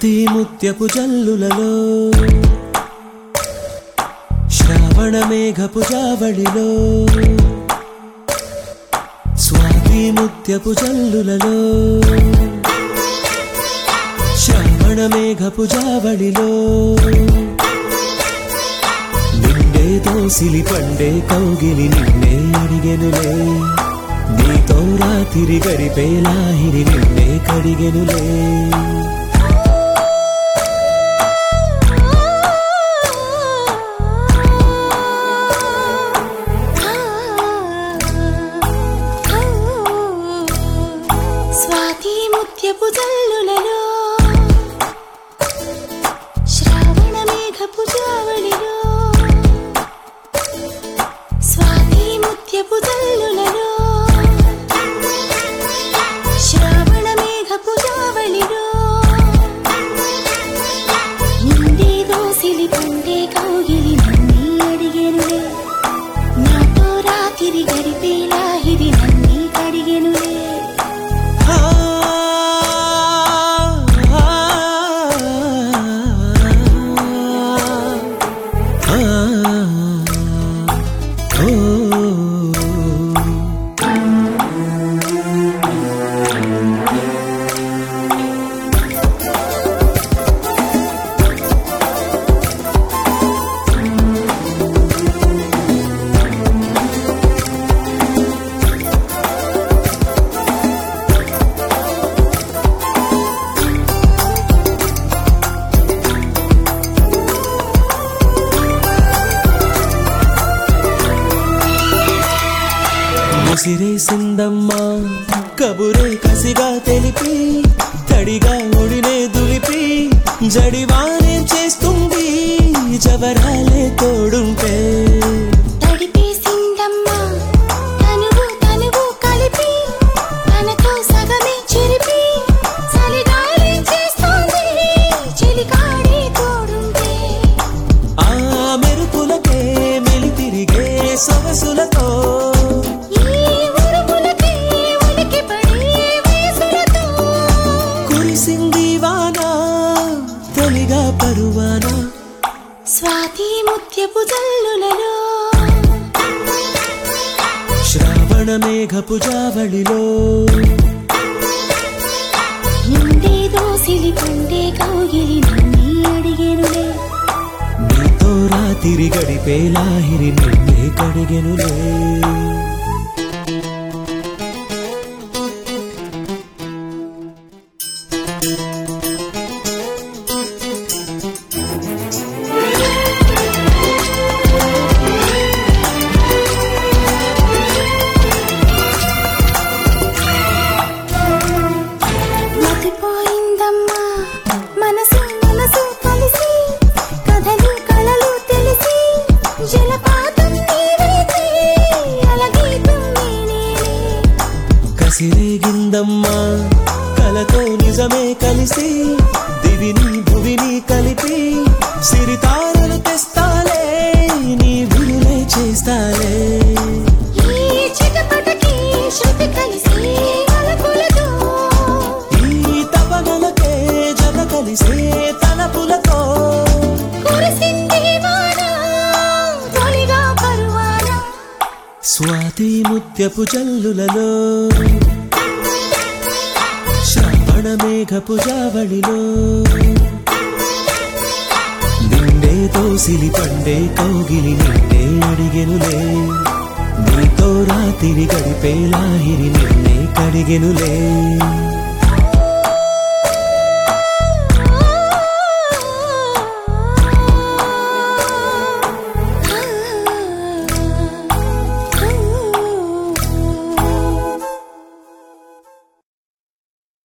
స్వాతి ముత్యపు జల్లులలో శ్రావణ మేఘపు జావళిలో స్వాతి ముత్యపు జల్లులలో శ్రావణ మేఘపు జావళిలో నిండే దోసిలి పండే కౌగిలి నిన్నే అడిగెనులే నీతో రాతిరి గడిపే లాహిరి నిన్నే కడిగెనులే స్వాతి ముత్యపు జల్లులలో శ్రావణ మేఘపు జావళిలో స్వాతి ముత్యపు జల్లులలో శ్రావణ మేఘపు జావళిలో నిండే దోసిలి పండే కౌగిలి నన్నే అడిగెనులే నాతో రాతిరి గడిపే లాహిరి నన్నే కడిగెనులే ఆ, ఆ, ఆ, ఓ. ముసిరేసిందమ్మా కబురే కసిగా తెలిపి తడిగా ఒడినే దులిపి జడివానే చేస్తుంది జవరాలే తోడుంటే తడిపేసిందమ్మా తనువు తనువు కలిపి తనతో సగమే చెరిపి చలిగాలి చేస్తోంది చెలికాడే తోడుంటే ఆ మెరుపులకే మెలి తిరిగే సొగసులతో ఈ ఉరుములకే ఉనికి పడే వయసులతో కురిసింది వాన తొలిగా పరువానా స్వాతి ముత్యపు జల్లులలో శ్రావణ మేఘపు జావళిలో నిండే దోసిలి పండే కౌగిలి నన్నే అడిగెనులే నీతో రాతిరి గడిపే లాహిరి నిన్నే కడిగెనులే మతిపోయిందమ్మా మనసు మనసు కలిసి కథలు కలలు తెలిసి జలపాతం నీవైతే అలగీతం నేనే కసిరేగిందమ్మా కలతో నిజమే కలిసి దివిని భువిని కలిపి సిరితారలు తెస్తాలే నీ విలులే చేస్తాలే ఈ చిటపటకి శృతి కలిసి అలపులతో ఈ తపనలకే జత కలిసే తలపులతో కురిసింది వాన తొలిగా పరువాన స్వాతి ముత్యపు జల్లులలో శ్రావణ మేఘపు జావళిలో నిండే తోసిలి పండే కౌగిలి నిన్నే అడిగెనులే నీతో రాతిరి గడిపే లాహిరి నిన్నే కడిగెనులే